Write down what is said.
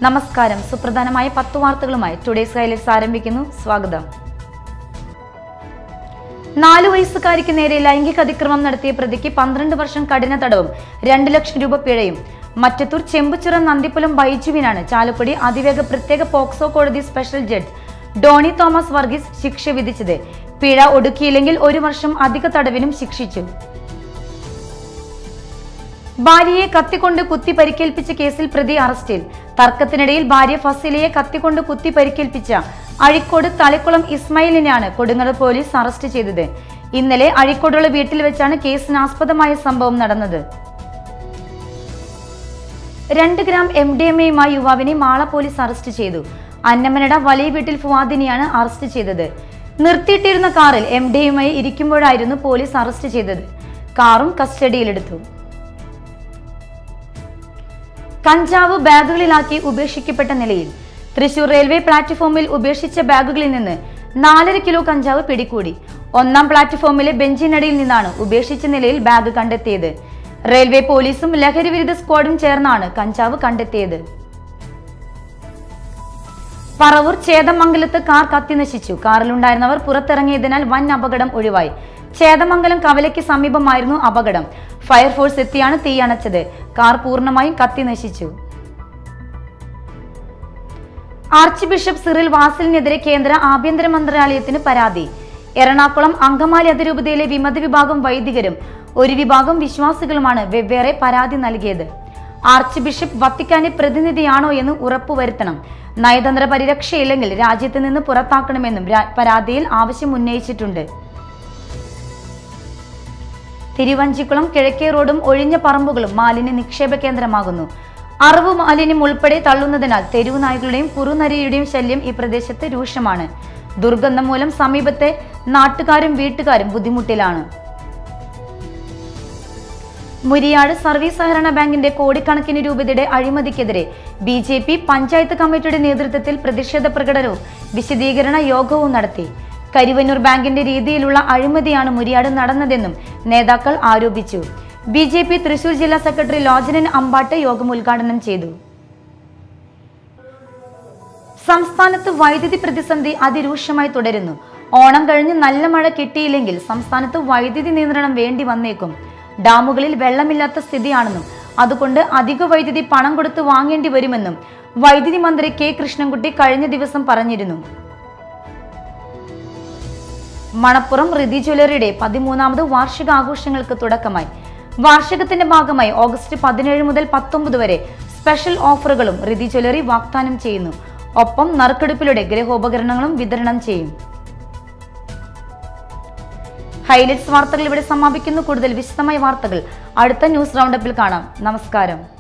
നമസ്കാരം സുപ്രധാനമായ പത്ത് വാർത്തകളുമായി ടുഡേസ് ഹൈലൈറ്റ്സ് ആരംഭിക്കുന്നു സ്വാഗതം നാലു വയസ്സുകാരിക്ക് നേരെ ലൈംഗിക അതിക്രമം നടത്തിയ പ്രതിക്ക് പന്ത്രണ്ട് വർഷം കഠിന തടവും രണ്ട് ലക്ഷം രൂപ പിഴയും മറ്റത്തൂർ ചെമ്പുച്ചിറ നന്ദിപ്പുലം ബൈജുവിനാണ് ചാലക്കുടി അതിവേഗ പ്രത്യേക പോക്സോ കോടതി സ്പെഷ്യൽ ജഡ്ജ് ഡോണി തോമസ് വർഗീസ് ശിക്ഷ വിധിച്ചത് പിഴ ഒടുക്കിയില്ലെങ്കിൽ ഒരു വർഷം അധിക തടവിനും ശിക്ഷിച്ചു ഭാര്യയെ കത്തിക്കൊണ്ട് കുത്തി പരിക്കേൽപ്പിച്ച കേസിൽ പ്രതി അറസ്റ്റിൽ തർക്കത്തിനിടയിൽ ഭാര്യ ഫസിലയെ കത്തിക്കൊണ്ട് കുത്തി പരിക്കേൽപ്പിച്ച അഴിക്കോട് തളിക്കുളം ഇസ്മായിലിനെയാണ് കൊടുങ്ങൽ പോലീസ് അറസ്റ്റ് ചെയ്തത് ഇന്നലെ അഴിക്കോടുള്ള വീട്ടിൽ വെച്ചാണ് കേസിനാസ്പദമായ സംഭവം നടന്നത് രണ്ട് ഗ്രാം എം ഡി എം എയുമായി യുവാവിനെ മാള പോലീസ് അറസ്റ്റ് ചെയ്തു അന്നമനട വലിയ വീട്ടിൽ ഫുവാദിനെയാണ് അറസ്റ്റ് ചെയ്തത് നിർത്തിയിട്ടിരുന്ന കാറിൽ എം ഡി എമ്മായി ഇരിക്കുമ്പോഴായിരുന്നു പോലീസ് അറസ്റ്റ് ചെയ്തത് കാറും കസ്റ്റഡിയിലെടുത്തു കഞ്ചാവ് ബാഗുകളിലാക്കി ഉപേക്ഷിക്കപ്പെട്ട നിലയിൽ തൃശൂർ റെയിൽവേ പ്ലാറ്റ്ഫോമിൽ ഉപേക്ഷിച്ച ബാഗുകളിൽ നിന്ന് നാലര കിലോ കഞ്ചാവ് പിടികൂടി ഒന്നാം പ്ലാറ്റ്ഫോമിലെ ബെഞ്ചിനടിയിൽ നിന്നാണ് ഉപേക്ഷിച്ച നിലയിൽ ബാഗ് കണ്ടെത്തിയത് റെയിൽവേ പോലീസും ലഹരി വിരുദ്ധ സ്ക്വാഡും ചേർന്നാണ് കഞ്ചാവ് കണ്ടെത്തിയത് പറവൂർ ചേതമംഗലത്ത് കാർ കത്തിനശിച്ചു കാറിലുണ്ടായിരുന്നവർ പുറത്തിറങ്ങിയതിനാൽ വൻ അപകടം ഒഴിവായി ചേതമംഗലം കവലയ്ക്ക് സമീപമായിരുന്നു അപകടം ഫയർഫോഴ്സ് എത്തിയാണ് തീയണച്ചത് കാർ പൂർണ്ണമായും കത്തിനശിച്ചു ആർച്ച് ബിഷപ്പ് സിറിൽ വാസിലിനെതിരെ കേന്ദ്ര ആഭ്യന്തര മന്ത്രാലയത്തിന് പരാതി എറണാകുളം അങ്കമാലി അതിരൂപതയിലെ വിമത വിഭാഗം വൈദികരും ഒരു വിഭാഗം വിശ്വാസികളുമാണ് വെവ്വേറെ പരാതി നൽകിയത് ആർച്ച് ബിഷപ്പ് വത്തിക്കാന്റെ പ്രതിനിധിയാണോ എന്ന് ഉറപ്പുവരുത്തണം നയതന്ത്ര പരിരക്ഷയില്ലെങ്കിൽ രാജ്യത്ത് നിന്ന് പുറത്താക്കണമെന്നും രാ- പരാതിയിൽ ആവശ്യം ഉന്നയിച്ചിട്ടുണ്ട് തിരുവഞ്ചിക്കുളം കിഴക്കേ റോഡും ഒഴിഞ്ഞ പറമ്പുകളും മാലിന്യ നിക്ഷേപ കേന്ദ്രമാകുന്നു അറിവ് മാലിന്യം ഉൾപ്പെടെ തള്ളുന്നതിനാൽ തെരുവു നായ്ക്കളുടെയും കുറുനരിയുടെയും ശല്യം ഈ പ്രദേശത്ത് രൂക്ഷമാണ് ദുർഗന്ധം മൂലം സമീപത്തെ നാട്ടുകാരും വീട്ടുകാരും ബുദ്ധിമുട്ടിലാണ് മുരിയാട് സർവീസ് സഹകരണ ബാങ്കിന്റെ കോടിക്കണക്കിന് രൂപയുടെ അഴിമതിക്കെതിരെ ബി ജെ പി പഞ്ചായത്ത് കമ്മിറ്റിയുടെ നേതൃത്വത്തിൽ പ്രതിഷേധ പ്രകടനവും വിശദീകരണ യോഗവും നടത്തി കരിവന്നൂർ ബാങ്കിന്റെ രീതിയിലുള്ള അഴിമതിയാണ് മുരിയാട് നടന്നതെന്നും നേതാക്കൾ ആരോപിച്ചു ബി ജെ പി തൃശൂർ ജില്ലാ സെക്രട്ടറി ലോചനൻ അമ്പാട്ട് യോഗം ഉദ്ഘാടനം ചെയ്തു സംസ്ഥാനത്ത് വൈദ്യുതി പ്രതിസന്ധി അതിരൂക്ഷമായി തുടരുന്നു ഓണം കഴിഞ്ഞ് നല്ല മഴ കിട്ടിയില്ലെങ്കിൽ സംസ്ഥാനത്ത് വൈദ്യുതി നിയന്ത്രണം വേണ്ടി വന്നേക്കും ഡാമുകളിൽ വെള്ളമില്ലാത്ത സ്ഥിതിയാണെന്നും അതുകൊണ്ട് അധിക വൈദ്യുതി പണം കൊടുത്ത് വാങ്ങേണ്ടി വരുമെന്നും വൈദ്യുതി മന്ത്രി കെ കൃഷ്ണൻകുട്ടി കഴിഞ്ഞ ദിവസം പറഞ്ഞിരുന്നു മണപ്പുറം റിതി ജ്വല്ലറിയുടെ പതിമൂന്നാമത് വാർഷികാഘോഷങ്ങൾക്ക് തുടക്കമായി വാർഷികത്തിന്റെ ഭാഗമായി ഓഗസ്റ്റ് പതിനേഴ് മുതൽ പത്തൊമ്പത് വരെ സ്പെഷ്യൽ ഓഫറുകളും റിതി ജ്വല്ലറി വാഗ്ദാനം ചെയ്യുന്നു ഒപ്പം നറുക്കെടുപ്പിലൂടെ ഗൃഹോപകരണങ്ങളും വിതരണം ചെയ്യും ഹൈലൈറ്റ്സ് വാർത്തകൾ ഇവിടെ സമാപിക്കുന്നു കൂടുതൽ വിശദമായ വാർത്തകൾ അടുത്ത ന്യൂസ് റൗണ്ടപ്പിൽ കാണാം നമസ്കാരം